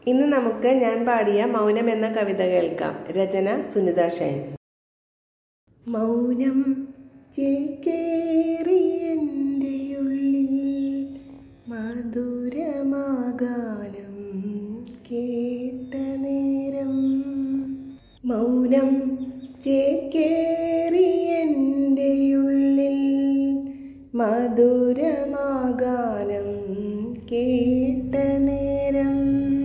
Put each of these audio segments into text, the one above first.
ഇന്ന് നമുക്ക് ഞാൻ പാടിയ മൗനം എന്ന കവിത കേൾക്കാം രചന സുനിത ഷൈൻ മൗനം ചേക്കേറി എൻ്റെ ഉള്ളിൽ മധുരമാകാലം കേട്ട നേരം മൗനം ചേക്കേറി എൻ്റെ ഉള്ളിൽ മധുരമാകാലം കേട്ട നേരം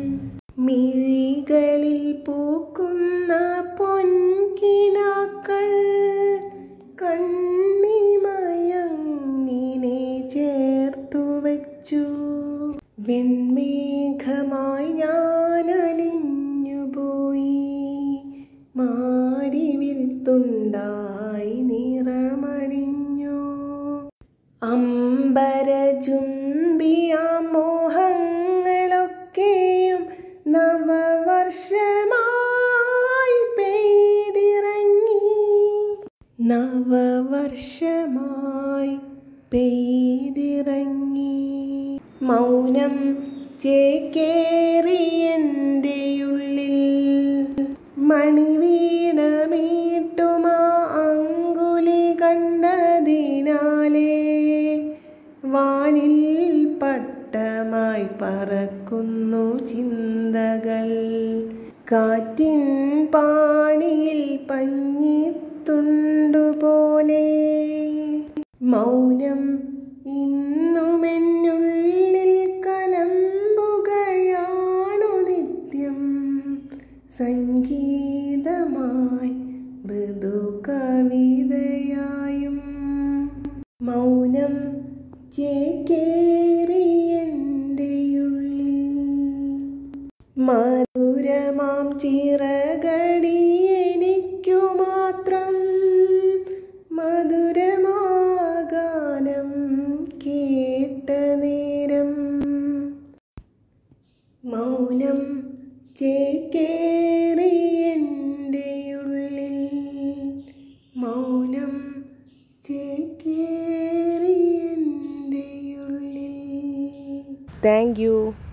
മിഴികളിൽ പൂക്കുന്ന പൊൻകിനാക്കൾ കണ്ണിമയങ്ങിനെ ചേർത്തു വച്ചു വെൺമേഘമായി ഞാൻ അലിഞ്ഞുപോയി മാരിവിൽ തുണ്ടായി നിറമണിഞ്ഞു അമ്പരചുംബിയ മോഹങ്ങളൊക്കെയും നവവർഷമായി പെയ്തിറങ്ങി നവവർഷമായി പെയ്തിറങ്ങി മൗനം ചേക്കേറി എൻ്റെ ഉള്ളിൽ മണിവീണമീട്ടുമാ അങ്കുലി കണ്ടതിനാലേ വാനിൽ പട്ടമായി പറക്കുന്നു ചിന്തകൾ കാറ്റിൻ പാണിയിൽ പഞ്ഞിത്തുണ്ടുപോലെ മൗനം ഇന്നുമെന്നുള്ളിൽ കലമ്പുകയാണു നിത്യം സംഗീതമായി മൃദു കവിതയായും മൗനം ചേക്കേറി എൻ്റെ ഉള്ളിൽ മധുരമാം ചിറകടി എനിക്കു മാത്രം മധുരമാഗാനം കേട്ട നേരം മൗനം ചേക്കേറി എൻ്റെ ഉള്ളിൽ മൗനം ചേക്കേറി എൻ്റെ ഉള്ളിൽ താങ്ക് യു